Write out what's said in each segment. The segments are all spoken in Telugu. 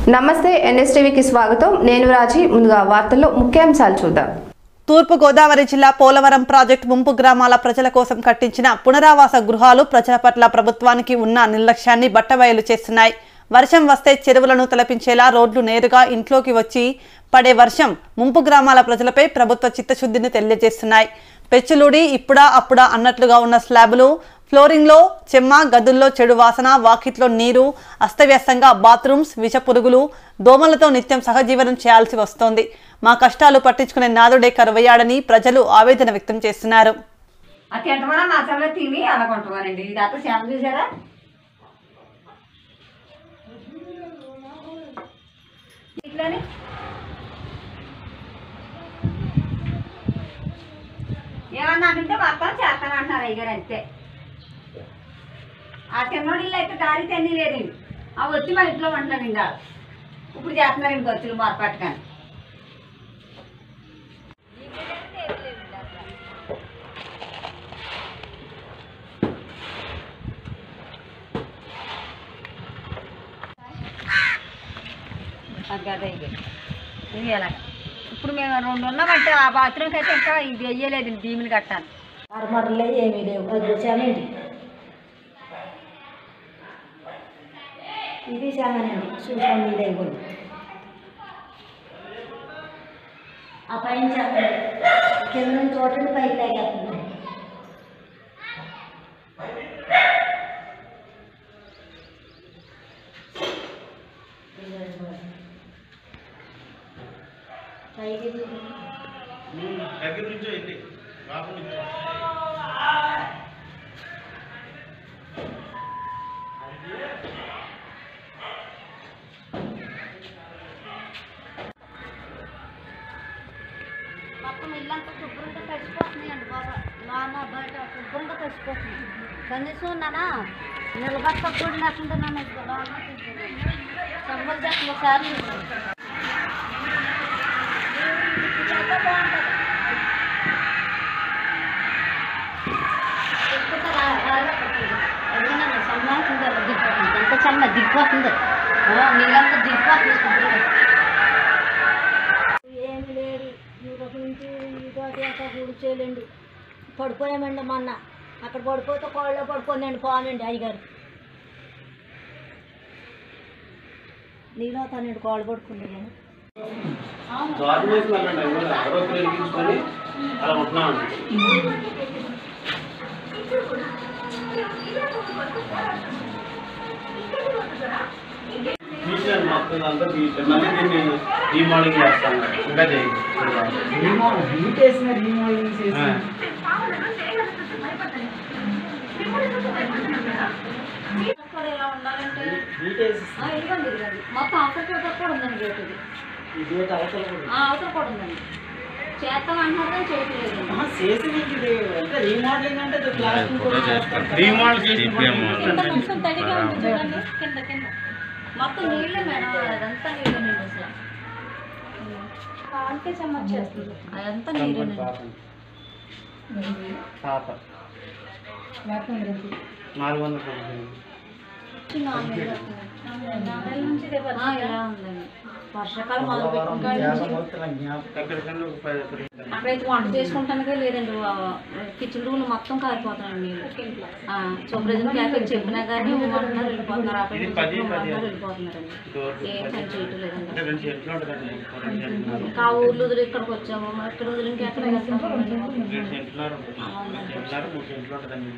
నమస్తే ఎన్ఎస్టీవీకి స్వాగతం నేను రాజీ ముందుగా వార్తల్లో ముఖ్యాంశాలు చూద్దాం తూర్పు గోదావరి జిల్లా పోలవరం ప్రాజెక్టు ముంపు గ్రామాల ప్రజల కోసం కట్టించిన పునరావాస గృహాలు ప్రజల పట్ల ప్రభుత్వానికి ఉన్న నిర్లక్ష్యాన్ని బట్టబయలు చేస్తున్నాయి వర్షం వస్తే చెరువులను తలపించేలా రోడ్లు నేరుగా ఇంట్లోకి వచ్చి పడే వర్షం ముంపు గ్రామాల ప్రజలపై ప్రభుత్వ చిత్తశుద్ధిని తెలియజేస్తున్నాయి పెచ్చులుడి ఇప్పుడా అప్పుడా అన్నట్లుగా ఉన్న స్లాబులు ఫ్లోరింగ్లో చెమ్మ గదుల్లో చెడు వాసన వాకిట్లో నీరు అస్తవ్యస్తంగా బాత్రూమ్స్ విష పురుగులు దోమలతో నిత్యం సహజీవనం చేయాల్సి వస్తోంది మా కష్టాలు పట్టించుకునే నాదుడే కరువయ్యాడని ప్రజలు ఆవేదన వ్యక్తం చేస్తున్నారు ఆ తింటమన్నా మసాలా తిని అలా కొంటున్నానండి ఇది అంతా శ్యామ చూసారా ఇట్లానే ఏమన్నా అంటే మొత్తం చేస్తాను అంటున్నారు అయ్యగారు అంతే ఆ చిన్నోడి ఇల్లు అయితే దారి తన్ని లేదండి ఆ వచ్చి మా ఇంట్లో ఉంటున్నాను ఇంకా ఇప్పుడు చేస్తున్నారండి ఖర్చులు మొరపెట్టగానే అదే ఇది ఇది ఎలాగ ఇప్పుడు మేము రెండు ఉన్నామంటే ఆ బాత్రూమ్కి అయితే ఇంకా ఇది వెయ్యలేదు భీములు కట్టాను మరమరలే ఏమీ లేవు అది వచ్చానండి ఇది చామనండి చూసాం మీద ఇవ్వండి ఆ పైన చెప్పండి కింద నుంచి చూడండి పైకి తాగేస్తుంది పైకి చూడండి. దగ్గర నుంచో వెళ్ళి లోపల నుంచో మొత్తం ఇల్లంతా శుభ్రంగా తడిసిపోతున్నాయండి బాబా లోన బయట శుభ్రంగా తడిసిపోతుంది కనీసం నానా నిలబట్ట కూడినట్టుంటే నన్ను సమ్మర్ చేసిన ఒకసారి ఎంత చల్ల దిగిపోతుంది నీళ్ళంతా దిగిపోతుంది శుభ్రంగా ఏమి లేదు నూట నుంచి ఇదోటి అక్కడ కూర్చోలేండి పడిపోయామండి మొన్న అక్కడ పడిపోతే కోళ్ళలో పడుకోండి పోనండి అయ్యగారు నీలో తనండి కోళ్ళు పడుకుంది దారి వేసి వెళ్ళండి అవి కూడా అగరొత్తులు వెలిగించుకొని అలా ఉంటున్నామండి తీసేయండి మొత్తం అంతా తీసే మళ్ళీ దీన్ని రీమోడలింగ్ చేస్తాను ఇంకా చేయండి ఆ. కూడా ఎలా ఉండాలంటే ఆ, ఇదిగోండి ఇదిగోండి మొత్తం అవతల చూడ కూడా ఉందండి గేట్ ఇది ఆ, అవతల కూడా ఉందండి చేస్తాం అంటున్నారు కానీ చేయట్లేదు రీమోడల్ చేసి కింద కొంచెం తడిగా ఉంది చూడండి కింద కింద మొత్తం నీళ్ళే మేడం అదంతా నీళ్ళేనండి అసలు కాంటే చెమ్మొచ్చేస్తుంది అదంతా నీరేనండి పాప నాలుగు వందల రూపాయలు. ఆ, ఇలా ఉందండి వర్షాకాలం మొదలు పెట్టిన కాడి నుంచి ఎక్కడికన్నా ఒక పది ఎకరాలు. అక్కడైతే వంట చేసుకుంటానికే లేదండి కిచెన్ రూమ్ మొత్తం కారిపోతున్నాయి నీళ్ళు సో ప్రజెంట్ ప్యాకెట్ చెప్పినా కానీ ఇవ్వమంటున్నారు వెళ్ళిపోతున్నారు అక్కడ ఇది పది, పది. వెళ్ళిపోతున్నారండి ఇదివరకు ఏం పని చేయటం లేదండి అంటే రెండు చెట్లు ఉంటుందండి రెండు చెట్లు ఇంకా ఆ ఊర్లు వదిలి ఇక్కడికి వచ్చాము మరి ఇక్కడ వదిలి ఇంకెక్కడ వెళ్తాము రెండు సెంట్లర్ ఉంటుంది రెండు సెంట్లర్ మూడు సెంట్లు ఉంటుందండి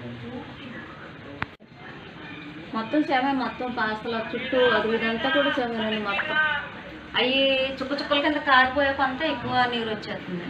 మొత్తం సేమే మొత్తం పాస్తల చుట్టూ అది ఇదంతా కూడా సేమేనండి మొత్తం అవి చుక్క చుక్కల కింద కారిపోయే కొంత ఎక్కువ నీరు వచ్చేస్తుంది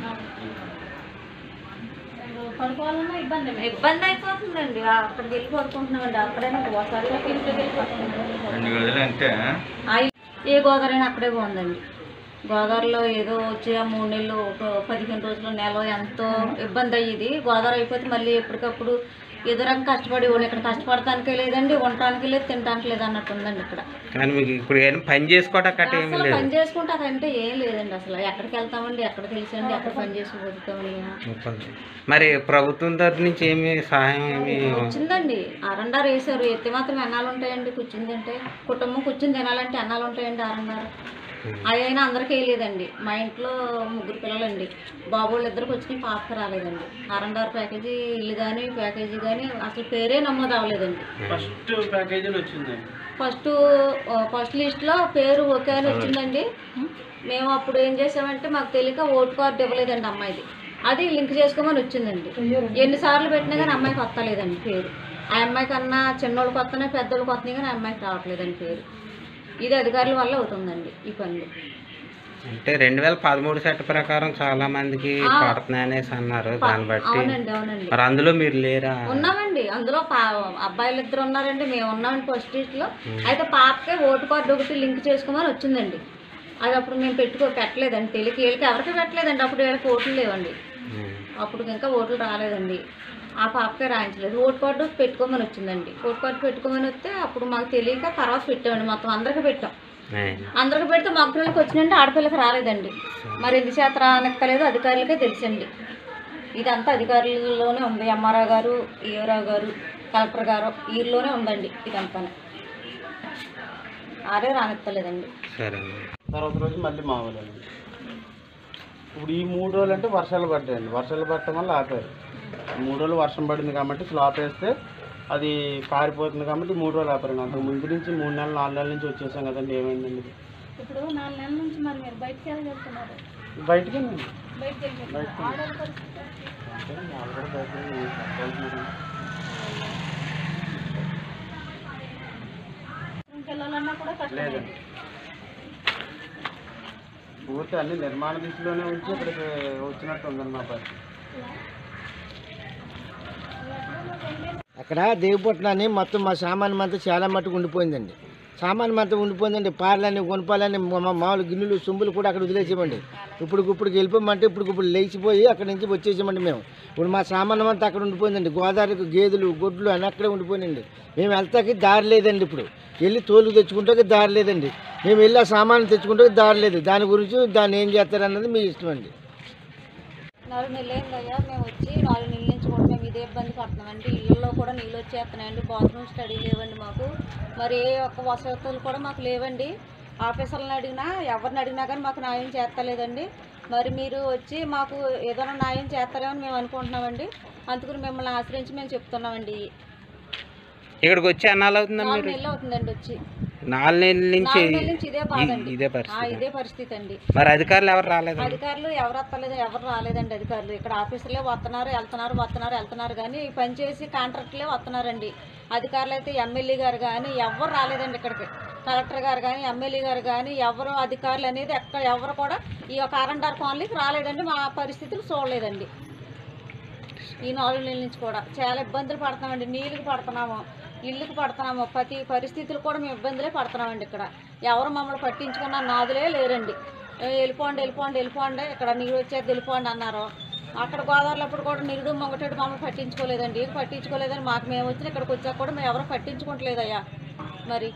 పడుకోవాలన్నా ఇబ్బంది ఇబ్బంది అయిపోతుందండి ఆ, అక్కడికి వెళ్ళి పడుకుంటున్నామండి అక్కడైనా ఒకసారి ఇంట్లోకి వెళ్ళిపోతున్నాం రెండు గదులు అంటే ఆ ఏ గోదావరి అయినా అక్కడే బాగుందండి గోదావరిలో ఏదో వచ్చి ఆ మూడు నెలలు ఒక పదిహేను రోజులు నెల ఎంతో ఇబ్బంది అయ్యేది గోదావరి అయిపోతే మళ్ళీ ఎప్పటికప్పుడు ఎదురంగా కష్టపడి వాళ్ళు ఇక్కడ కష్టపడటానికి లేదండి ఉండటానికి లేదు తినడానికి లేదు అన్నట్టు ఉందండి ఇక్కడ కానీ మీకు ఇప్పుడు ఏం పని చేసుకోవటం కట్ట ఏమీ అసలు లేదు పని చేసుకుంటాకంటే ఏం లేదండి అసలు ఎక్కడికి వెళ్తామండి ఎక్కడ తెలిసండి ఎక్కడ పని చేసి బతుకుతామండి మేము. ముప్పై. మరి ప్రభుత్వం తరఫు నుంచి ఏమి సహాయం ఏమి వచ్చిందండి అరండారు వేసారు ఎత్తి మాత్రం ఎన్నాళ్ళు ఉంటాయండి కూర్చుని తింటే కుటుంబం కూర్చుని తినాలంటే ఎన్నాళ్ళు ఉంటాయండి అరండారు అవి అయినా అందరికీ వేయలేదండి మా ఇంట్లో ముగ్గురు పిల్లలండి బాబు వాళ్ళు ఇద్దరికి వచ్చినాయి పాపకి రాలేదండి అరండారు ప్యాకేజీ ఇల్లు కానీ ప్యాకేజీ కానీ అసలు పేరే నమోదు అవ్వలేదండి ఫస్ట్ ప్యాకేజీలు వచ్చిందండి ఫస్ట్ ఫస్ట్ లిస్ట్లో పేరు ఓకే అని వచ్చిందండి మేము అప్పుడు ఏం చేసామంటే మాకు తెలియక ఓటు కార్డు ఇవ్వలేదండి అమ్మాయిది అది లింక్ చేసుకోమని వచ్చిందండి ఎన్నిసార్లు పెట్టినా కానీ అమ్మాయికి వస్తలేదండి పేరు ఆ అమ్మాయి కన్నా చిన్నోళ్ళకి వస్తున్నాయి పెద్దోళ్ళకి వస్తున్నాయి కానీ ఆ అమ్మాయికి రావట్లేదండి పేరు ఇది అధికారుల వల్ల అవుతుందండి ఈ పనులు అంటే రెండు వేల పదమూడు సెట్ ప్రకారం చాలా మందికి పడుతున్నాయి అనేసి అన్నారు దాన్ని బట్టి అవునండి అవునండి మరి అందులో మీరు లేరా ఉన్నామండి అందులో పా అబ్బాయిలు ఇద్దరు ఉన్నారండి మేము ఉన్నామండి ఫస్ట్ లిస్ట్లో అయితే పాపకే ఓటు కార్డు ఒకటి లింక్ చేసుకోమని వచ్చిందండి అది అప్పుడు మేము పెట్టుకో పెట్టలేదండి తెలియక వీళ్ళకి ఎవరికి పెట్టలేదండి అప్పుడు వీళ్ళకి ఓట్లు లేవండి ఉం. అప్పుడు ఇంకా ఓట్లు రాలేదండి ఆ పాపకే రాయించలేదు ఓటు కార్డు పెట్టుకోమని వచ్చిందండి ఓటు కార్డు పెట్టుకోమని వస్తే అప్పుడు మాకు తెలియక తర్వాత పెట్టామండి మొత్తం అందరికీ పెట్టాం ఏయ్. అందరికి పెడితే మగ పిల్లలకి వచ్చినంటే ఆడపిల్లకి రాలేదండి మరి ఎందు చేత రానక్కలేదు అధికారులకే తెలుసండి ఇదంతా అధికారులలోనే ఉంది ఎంఆర్ఓ గారు ఈఓరావు గారు కలెక్టర్ గారు వీరిలోనే ఉందండి ఇదంతా ఆరే రానెత్తలేదండి సరే తర్వాత రోజు మళ్ళీ మామూలండి ఇప్పుడు ఈ మూడు రోజులు అంటే వర్షాలు పడ్డాయండి వర్షాలు పడటం వల్ల ఆపారు ఈ మూడు రోజులు వర్షం పడింది కాబట్టి స్లాప్ వేస్తే అది కారిపోతుంది కాబట్టి మూడు రోజులు ఆపారండి అంతకు ముందు నుంచి మూడు నెలలు నాలుగు నెలల నుంచి వచ్చేసాం కదండి ఏమైందండి ఇది? ఇప్పుడు నాలుగు నెలల నుంచి మరి మీరు బయటకు వెళ్ళగలుగుతున్నారు బయటికి బయటకు బయటికి అంటే వాళ్ళు కూడా బయటికి వెళ్తున్నారు. వెళ్ళాలన్నా కూడా లేదండి పూర్తి అన్ని నిర్మాణ దిశలోనే ఉంచి ఇక్కడికి వచ్చినట్టు ఉందండి మా పరిస్థితి అక్కడ దేవిపట్నాన్ని మొత్తం మా సామాన్ అంతా చాలా మట్టుకు ఉండిపోయిందండి సామాన్ అంతా ఉండిపోయిందండి పార్లని కొనుపాలని మా మామూలు గిన్నెలు సొంబులు కూడా అక్కడ వదిలేసామండి ఇప్పుడు ఇప్పుడు వెళ్ళిపోమంటే ఇప్పుడు ఇప్పుడు లేచిపోయి అక్కడి నుంచి వచ్చేసామండి మేము ఇప్పుడు మా సామాన్ అంతా అక్కడ ఉండిపోయిందండి గోదావరికి గేదెలు గొడ్లు అని అక్కడే ఉండిపోయినండి మేము వెళ్తాకి దారి లేదండి ఇప్పుడు వెళ్ళి తోలు తెచ్చుకుంటే దారి లేదండి మేము వెళ్ళి ఆ సామాను తెచ్చుకుంటే దారి లేదు దాని గురించి దాన్ని ఏం చేస్తారన్నది మీ ఇష్టం అండి నాలుగు నెలలు అయిందయ్యా మేము వచ్చి నాలుగు నెలల నుంచి కూడా మేము ఇదే ఇబ్బంది పడుతున్నామండి ఇళ్ళలో కూడా నీళ్ళు వచ్చేస్తున్నాయండి బాత్రూమ్ స్టడీ లేవండి మాకు మరి ఏ ఒక్క వసతులు కూడా మాకు లేవండి ఆఫీసర్లను అడిగినా ఎవరిని అడిగినా కానీ మాకు న్యాయం చేస్తలేదండి మరి మీరు వచ్చి మాకు ఏదైనా న్యాయం చేస్తారేమని మేము అనుకుంటున్నామండి అందుకని మిమ్మల్ని ఆశ్రయించి మేము చెప్తున్నామండి ఇక్కడికి వచ్చి అన్నాళ్ళు అవుతుందా నాలుగు మీరు నెలలు అవుతుందండి వచ్చి నాలుగు నెలల నుంచి నాలుగు నెలల నుంచి ఇదే బాధ ఇ- అండి ఇదే ఆ, పరిస్థితి ఇదే పరిస్థితి అండి మరి అధికారులు ఎవరు రాలేదు అధికారులు ఎవరు వస్తలేదు ఎవరు రాలేదండి అధికారులు ఇక్కడ ఆఫీసులే వస్తున్నారు వెళ్తున్నారు వస్తున్నారు వెళ్తున్నారు కానీ ఈ పని చేసి కాంట్రాక్ట్లే వస్తున్నారండి అధికారులు అయితే ఎమ్మెల్యే గారు కానీ ఎవరు రాలేదండి ఇక్కడికి కలెక్టర్ గారు కానీ ఎమ్మెల్యే గారు కానీ ఎవరు అధికారులు అనేది ఎక్కడ ఎవరు కూడా ఈ యొక్క ఆర్ఎండ్ఆర్ కాలనీకి రాలేదండి మా పరిస్థితులు చూడలేదండి ఈ నాలుగు నెలల నుంచి కూడా చాలా ఇబ్బందులు పడుతున్నామండి నీళ్ళకి పడుతున్నాము ఇల్లుకి పడుతున్నాము ప్రతి పరిస్థితులు కూడా మేము ఇబ్బందులే పడుతున్నామండి ఇక్కడ ఎవరు మమ్మల్ని పట్టించుకున్న నాదులే లేరండి ఏ, వెళ్ళిపోండి వెళ్ళిపోండి వెళ్ళిపోండి ఇక్కడ నీరు వచ్చేది వెళ్ళిపోండి అన్నారు అక్కడ గోదావరిలో అప్పుడు కూడా నిరుడు మొగటేడు మమ్మల్ని పట్టించుకోలేదండి ఏం పట్టించుకోలేదని మాకు మేము వచ్చిన ఇక్కడికి వచ్చాక కూడా మేము ఎవరు పట్టించుకోవట్లేదయ్యా మరి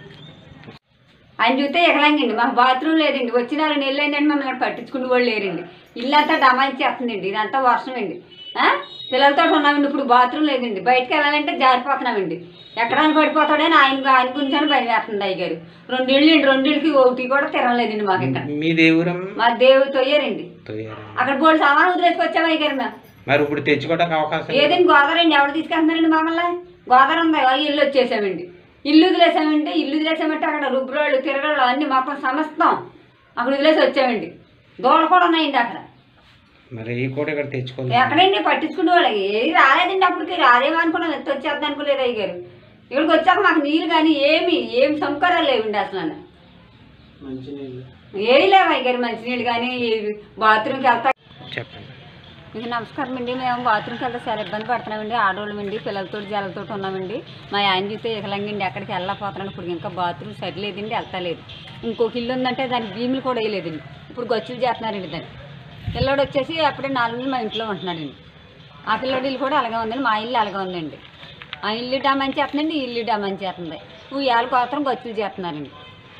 ఆయన చూస్తే ఎగలంగండి మాకు బాత్రూమ్ లేదండి వచ్చిన రెండు నెలలు అయిందండి మమ్మల్ని పట్టించుకునే వాళ్ళు లేరండి ఇల్లంతా డమాయించేస్తుందండి ఇదంతా వర్షం అండి ఆ? పిల్లలతో ఉన్నామండి ఇప్పుడు బాత్రూమ్ లేదండి బయటకు వెళ్ళాలంటే జారిపోతున్నామండి ఎక్కడానికి పడిపోతాడని ఆయన ఆయన గురించి అని భయం వేస్తుంది అయ్య గారు రెండేళ్ళు అండి రెండేళ్ళకి ఒకటి కూడా తిరగలేదండి మాకు ఇక్కడ మీ దేవురం మా దేవుడు తొయ్యారండి అక్కడ బోర్డు సామాన్ వదిలేసుకొచ్చాము అయ్య గారు మేము మరి ఇప్పుడు తెచ్చుకోవడానికి అవకాశం లేదు. ఏదండి గోదావరి అండి ఎవరు తీసుకెళ్తున్నారండి మమ్మల్ని గోదావరి ఉంది కదా, ఇల్లు వచ్చేసామండి ఇల్లు వదిలేసామంటే ఇల్లు వదిలేసామంటే అక్కడ రుబ్బురోళ్ళు తిరగళ్ళు అన్ని మొత్తం సమస్తం అక్కడ వదిలేసి వచ్చామండి దోళ కూడా ఉన్నాయండి అక్కడ మరి ఈ కూడా ఇక్కడ తెచ్చుకోలేదు ఎక్కడండి పట్టించుకునే వాళ్ళకి ఏది రాలేదండి అప్పటికి రాదేమో అనుకున్నాం ఎంత వచ్చేద్దాం అనుకోలేదు అయ్య గారు ఇక్కడికి వచ్చాక మాకు నీళ్ళు కానీ ఏమి ఏం సౌకర్యాలు లేవండి అసలు మంచినీళ్ళు ఏవి లేవు అయ్య గారు మంచినీళ్ళు కానీ బాత్రూమ్కి వెళ్తా చెప్పండి మీకు నమస్కారం అండి మేము బాత్రూమ్కి వెళ్తే చాలా ఇబ్బంది పడుతున్నామండి ఆడవాళ్ళమండి పిల్లలతో జలతో ఉన్నామండి మా ఆయన చూస్తే ఇకలంగండి ఎక్కడికి వెళ్ళకపోతున్నాను ఇప్పుడు ఇంకా బాత్రూమ్ సరిలేదండి వెళ్తలేదు ఇంకొక ఇల్లు ఉందంటే దానికి భీములు కూడా వేయలేదండి ఇప్పుడు గచ్చులు చేస్తున్నారండి దాన్ని పిల్లడు వచ్చేసి అప్పుడే నాలుగు నెలలు మా ఇంట్లో ఉంటున్నాడండి ఆ పిల్లడిల్లు కూడా అలాగే ఉందండి మా ఇల్లు అలాగే ఉందండి ఆ ఇల్లు డమని చేస్తుందండి ఈ ఇల్లు డమని చేస్తుంది ఉయ్యాల కోతరం గచ్చులు చేస్తున్నారండి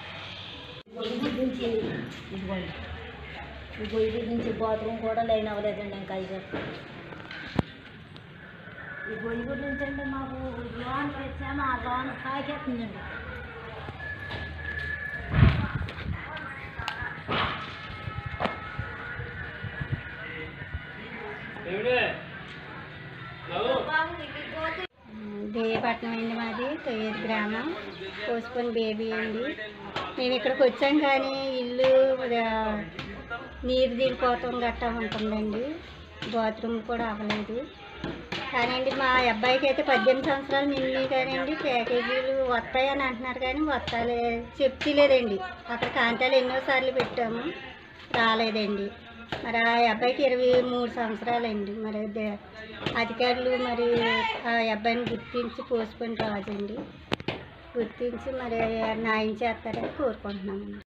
గొయ్యి నుంచి బాత్రూమ్ కూడా లైన్ అవ్వలేదండి ఇంకా ఐదు ఈ గొయ్యి గుడి నుంచి అంటే మాకు లోన్ వచ్చాము ఆ లోన్ తాకేస్తుందండి దేవపట్నం అండి మాది తొయ్యేరు గ్రామం పోసుకొని బేబీ అండి మేము ఇక్కడికి వచ్చాం కానీ ఇల్లు ఆ, నీరు దిగిపోతాం గట్టా ఉంటుందండి బాత్రూమ్ కూడా అవ్వలేదు కానీ అండి మా అబ్బాయికి అయితే పద్దెనిమిది సంవత్సరాలు నిండి కానివ్వండి ప్యాకేజీలు వస్తాయని అంటున్నారు కానీ వస్తాలే చెప్తలేదండి అక్కడ కాంతాలు ఎన్నోసార్లు పెట్టాము రాలేదండి మరి ఆ అబ్బాయికి ఇరవై మూడు సంవత్సరాలండి మరి దే- అధికారులు మరి ఆ అబ్బాయిని గుర్తించి పోసుకొని రాజండి గుర్తించి మరి న్యాయం చేస్తారని కోరుకుంటున్నామండి